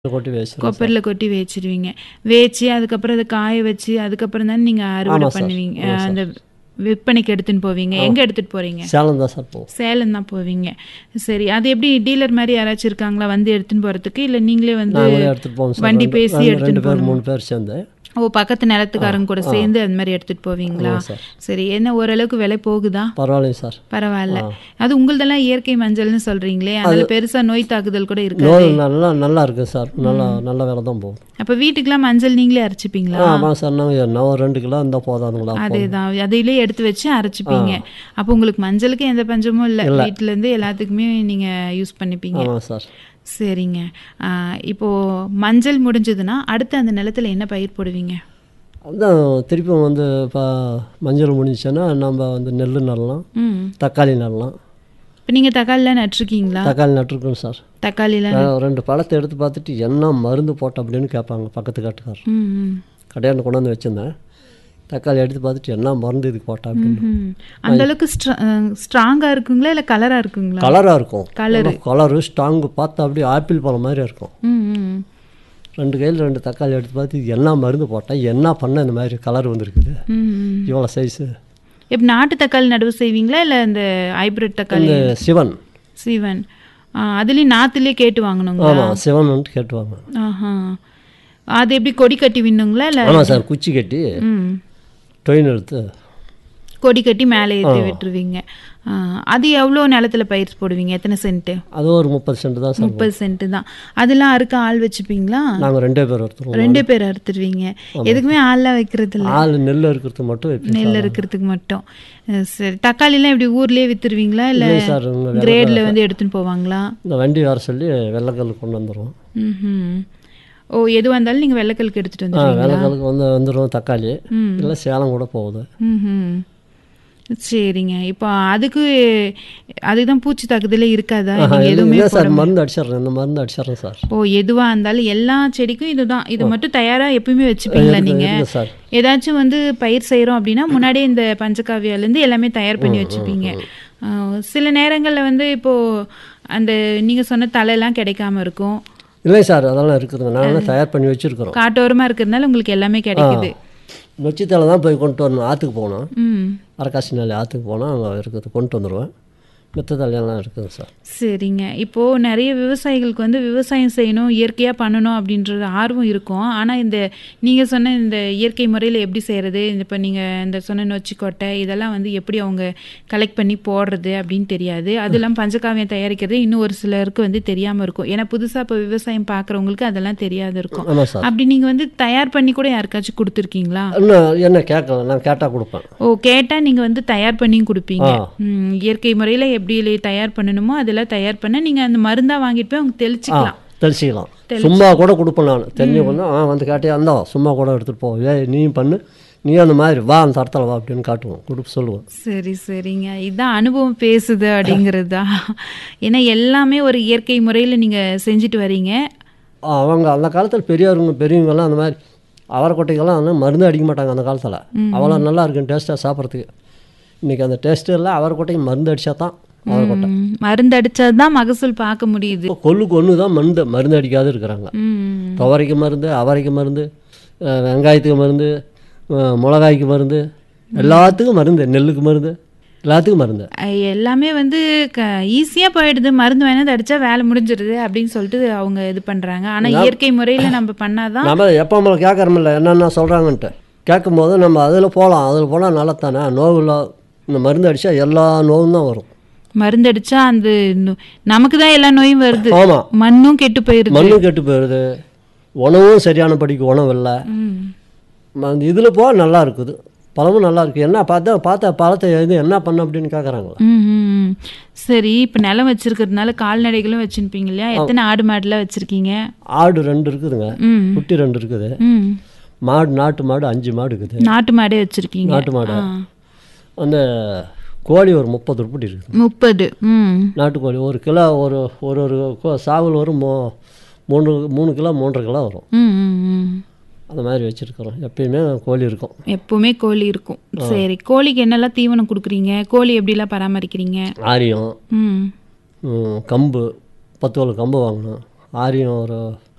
கொட்டி வச்சிருவோம் கொப்பரில் கொட்டி வேச்சிடுவீங்க வேச்சு அதுக்கப்புறம் அதை காய வச்சு அதுக்கப்புறம் தான் நீங்கள் அறுவடை ஆமா சார். பண்ணுவீங்க ஆமா சார். அந்த விற்பனைக்கு எடுத்துன்னு போவீங்க எங்கே எடுத்துகிட்டு போகிறீங்க சேலம் தான் சார் போவோம் சேலம் தான் போவீங்க சரி அது எப்படி டீலர் மாதிரி யாராச்சும் இருக்காங்களா வந்து எடுத்துன்னு போகிறதுக்கு இல்லை நீங்களே வந்து நாங்களே எடுத்துகிட்டு போவோம் சார் வண்டி ரெண்டு- பேசி ரெண்டு- எடுத்துட்டு ரெண்டு பேர் போகணுமா? மூணு பேர் சேர்ந்து ஓ பக்கத்து நிலத்துக்காரங்க கூட சேர்ந்து அது மாதிரி எடுத்துகிட்டு போவீங்களா ஆமாம் சார் சரி என்ன ஓரளவுக்கு விலை போகுதா பரவாயில்லைங்க சார் பரவாயில்ல அது உங்களதெல்லாம் இயற்கை மஞ்சள்னு சொல்றீங்களே அதில் பெருசா நோய் தாக்குதல் கூட இருக்கு நோய் நல்லா நல்லா இருக்கு சார் நல்லா நல்ல வேலை தான் போகும் அப்ப வீட்டுக்கெல்லாம் மஞ்சள் நீங்களே அரைச்சிப்பீங்களா ஆமாம் சார் நாங்கள் என்ன ஒரு ரெண்டு கிலோ இருந்தால் போதாதுங்களா அதேதான் அதையிலே எடுத்து வச்சு அரைச்சிப்பீங்க அப்போ உங்களுக்கு மஞ்சளுக்கு எந்த பஞ்சமும் இல்லை வீட்டுல இருந்து எல்லாத்துக்குமே நீங்க யூஸ் பண்ணிப்பீங்க ஆமாம் சார் சரிங்க ஆ, இப்போ மஞ்சள் முடிஞ்சதுன்னா அடுத்து அந்த நிலத்துல என்ன பயிர் போடுவீங்க அதான் திருப்பி வந்து இப்போ மஞ்சள் முடிஞ்சுச்சுன்னா நம்ம வந்து நெல் நடலாம் ம் தக்காளி நடலாம் இப்போ நீங்க தக்காளிலாம் நட்டிருக்கீங்களா தக்காளி நட்டுருக்கோம் சார் தக்காளிலாம் நான் ரெண்டு பழத்தை எடுத்து பார்த்துட்டு என்ன மருந்து போட்ட அப்படின்னு கேட்பாங்க பக்கத்து காட்டுக்காரர் ம் ம் கடையாண்டு கொண்டு வந்து வச்சுருந்தேன் தக்காளி எடுத்து பார்த்துட்டு என்ன மருந்து இதுக்கு போட்டா அப்படின்னு ம். அந்த அளவுக்கு ஸ்ட்ராங்கா இருக்குங்களா இல்ல கலரா இருக்குங்களா கலராக இருக்கும் Colour. கலரு ஸ்ட்ராங்கு பார்த்தா அப்படியே ஆப்பிள் பழம் மாதிரி இருக்கும் ம் ம் ரெண்டு கையில் ரெண்டு தக்காளி எடுத்து பார்த்து இது என்ன மருந்து போட்டால் என்ன பண்ண இந்த மாதிரி கலர் வந்திருக்குது ம், ம். இவ்வளோ சைஸு இப்ப நாட்டு தக்காளி நடுவு செய்வீங்களா இல்ல இந்த ஹைபிரிட் தக்காளி இந்த சிவன் சீவன் ஆ, அதுலயும் நாத்துலயே கேட்டு வாங்கணுங்களா ஆமாம் சிவன் வந்துட்டு கேட்டுவாங்க ஆஹா அது எப்படி கொடி கட்டி விண்ணுங்களா இல்ல ஆமாம் சார் குச்சி கட்டி ம் டொயின் எடுத்து கொடி கட்டி மேலே ஏற்றி விட்டுருவீங்க ஆ, அது எவ்வளோ நிலத்துல பயிர் போடுவீங்க எத்தனை சென்ட்டு அது ஒரு முப்பது சென்ட் தான் சார் முப்பது சென்ட் தான் அதெல்லாம் அறுக்க ஆள் வச்சுப்பீங்களா நாங்கள் ரெண்டே பேர் ஒருத்தருவோம் ரெண்டு பேர் அறுத்துருவீங்க எதுக்குமே ஆள்லாம் வைக்கிறது இல்ல ஆள் நெல் இருக்கிறது மட்டும் வைப்பேன் நெல் இருக்கிறதுக்கு மட்டும் அஹ் சரி தக்காளிலாம் இப்படி ஊர்லயே வித்துருவீங்களா இல்ல இல்லை சார் இங்கே கிரேட்ல வந்து எடுத்துன்னு போவாங்களா இந்த வண்டி வர சொல்லி வெள்ளைக்கல் கொண்டு வந்துடுவோம் ம்ஹும். ஓ எதுவாக இருந்தாலும் நீங்கள் வெள்ளைக்கலுக்கு எடுத்துகிட்டு ஆ வந்துடுவீங்க வெள்ளைக்கலுக்கு வந்து வந்துடுவோம் தக்காளி ம். இல்லை சேலம் கூட போகுது ம்ஹும். சரிங்க இப்போ அதுக்கு அதுதான் பூச்சி தாக்குதலே இருக்காதா ஆஹா, நீங்க இல்லை எதுவுமே இல்லை சார் மருந்து அடிச்சிடுறேன் இந்த மருந்து அடிச்சிடுறேன் சார் ஓ எதுவா இருந்தாலும் எல்லா செடிக்கும் இதுதான் இது மட்டும் தயாரா எப்பயுமே வச்சுப்பீங்களா இருக்கு- நீங்க இருக்கு சார் ஏதாச்சும் வந்து பயிர் செய்கிறோம் அப்படின்னா முன்னாடியே இந்த பஞ்சகாவியாலேருந்து எல்லாமே தயார் பண்ணி வச்சுப்பீங்க ஆ, சில நேரங்களில் வந்து இப்போது அந்த நீங்கள் சொன்ன தலையெல்லாம் கிடைக்காம இருக்கும் இல்லை சார் அதெல்லாம் இருக்குதுங்க நாங்களும் தயார் பண்ணி வச்சுருக்குறோம் காட்டோரமாக இருக்கிறதுனால உங்களுக்கு எல்லாமே கிடைக்குது நொச்சித்தலை தான் போய் கொண்டு வரணும் ஆற்றுக்கு போகணும் ம் அரக்காசி நாள் ஆற்றுக்கு போனால் அங்கே இருக்குது கொண்டு வந்துடுவேன் மித்த தலையெல்லாம் இருக்குது சார் சரிங்க இப்போது நிறைய விவசாயிகளுக்கு வந்து விவசாயம் செய்யணும் இயற்கையாக பண்ணணும் அப்படின்றது ஆர்வம் இருக்கும் ஆனால் இந்த நீங்கள் சொன்ன இந்த இயற்கை முறையில் எப்படி செய்கிறது இப்போ நீங்கள் இந்த சொன்ன நொச்சிக்கொட்டை இதெல்லாம் வந்து எப்படி அவங்க கலெக்ட் பண்ணி போடுறது அப்படின்னு தெரியாது அதெல்லாம் பஞ்சகாவியம் தயாரிக்கிறது இன்னும் ஒரு சிலருக்கு வந்து தெரியாமல் இருக்கும் ஏன்னா புதுசாக இப்போ விவசாயம் பார்க்குறவங்களுக்கு அதெல்லாம் தெரியாது இருக்கும் ஆமாம் சார் அப்படி நீங்கள் வந்து தயார் பண்ணி கூட யாருக்காச்சும் கொடுத்துருக்கீங்களா இன்னும் என்ன கேட்கல நான் கேட்டால் கொடுப்பேன் ஓ கேட்டால் நீங்கள் வந்து தயார் பண்ணியும் கொடுப்பீங்க ஆ. ம், இயற்கை முறையில் எப்படி தயார் பண்ணணுமோ அதெல்லாம் தயார் பண்ண நீங்கள் அந்த மருந்தாக வாங்கிட்டு போய் அவங்க ஆ தெளிச்சுக்கலாம் தெளிச்சிக்கலாம் சும்மா கூட கொடுப்பேன் நான் தெரிஞ்சு கொண்டு ஆ வந்து காட்டியா இருந்தா சும்மா கூட எடுத்துகிட்டு போ ஏய் நீயும் பண்ணு நீ அந்த மாதிரி வா அந்த தரத்தில் வா அப்படின்னு காட்டுவோம் கொடுப்பு சொல்லுவோம் சரி சரிங்க இதான் அனுபவம் பேசுது அப்படிங்கிறது தான் ஏன்னா எல்லாமே ஒரு இயற்கை முறையில் நீங்கள் செஞ்சுட்டு வரீங்க அவங்க அந்த காலத்தில் பெரியவங்க பெரியவங்கெல்லாம் அந்த மாதிரி அவரைக்கொட்டைக்கெல்லாம் வந்து மருந்து அடிக்க மாட்டாங்க அந்த காலத்தில் அவ்வளோ நல்லா இருக்கும் டேஸ்ட்டாக சாப்பிட்றதுக்கு இன்றைக்கி அந்த டேஸ்ட்டு இல்லை அவரைக்கொட்டைக்கு மருந்து அடித்தா தான் அவரைக்கொட்டை ம், மருந்து அடிச்சா தான் மகசூல் பார்க்க முடியுது இப்போ கொல்லுக்கு ஒன்று தான் மருந்து மருந்து அடிக்காத இருக்கிறாங்க ம் துவரைக்கு மருந்து அவரைக்கு மருந்து அஹ் வெங்காயத்துக்கு மருந்து அஹ் மிளகாய்க்கு மருந்து எல்லாத்துக்கும் மருந்து நெல்லுக்கு மருந்து எல்லாத்துக்கும் மருந்து அஹ் எல்லாமே வந்து க ஈஸியாக போயிடுது மருந்து வேணாது அடித்தா வேலை முடிஞ்சிடுது அப்படின்னு சொல்லிட்டு அவங்க இது பண்ணுறாங்க ஆனால் இயற்கை முறையில் நம்ம பண்ணாதான் நம்ம எப்போ நம்மளை கேட்குறோமில்ல என்னென்ன சொல்கிறாங்கன்ட்டு கேட்கும்போது நம்ம அதில் போகலாம் அதில் போனால் நல்லத்தானே நோவில் இந்த மருந்து அடித்தா எல்லா நோவும் தான் வரும் மருந்து அடிச்சா அந்த நோ- நமக்கு தான் எல்லா நோயும் வருது ஆமாம் மண்ணும் கெட்டு போயிருது மண்ணும் கெட்டு போயிடுது உணவும் சரியான படிக்கு உணவு இல்லை ம். அந்த இதில் போக நல்லா இருக்குது பழமும் நல்லா இருக்குது என்ன பார்த்தா பார்த்தா பழத்தை இது என்ன பண்ண அப்படின்னு கேட்குறாங்களா ம், ம், ம். சரி இப்போ நிலம் வச்சிருக்கிறதுனால கால்நடைகளும் வச்சிருப்பீங்க இல்லையா எத்தனை ஆடு மாடுலாம் வச்சிருக்கீங்க ஆடு ரெண்டு இருக்குதுங்க ம் குட்டி ரெண்டு இருக்குது ம் மாடு நாட்டு மாடு அஞ்சு மாடு இருக்குது நாட்டு மாடே வச்சிருக்கீங்க நாட்டு மாடு ஆ. அந்த கோழி ஒரு முப்பது உருப்படி இருக்குது முப்பது ம் நாட்டுக்கோழி ஒரு கிலோ ஒரு ஒரு ஒரு கோ- சாவல் வரும் மூ மூணு மூணு கிலோ மூன்றரை கிலோ வரும் ம் ம் ம் அந்த மாதிரி வச்சுருக்குறோம் எப்பயுமே கோழி இருக்கும் எப்பவுமே கோழி இருக்கும் சரி கோழிக்கு என்னெல்லாம் தீவனம் கொடுக்குறீங்க கோழி எப்படிலாம் பராமரிக்கிறீங்க ஆரியம் ம் ம், கம்பு பத்து வலை கம்பு வாங்கணும் ஆரியம் ஒரு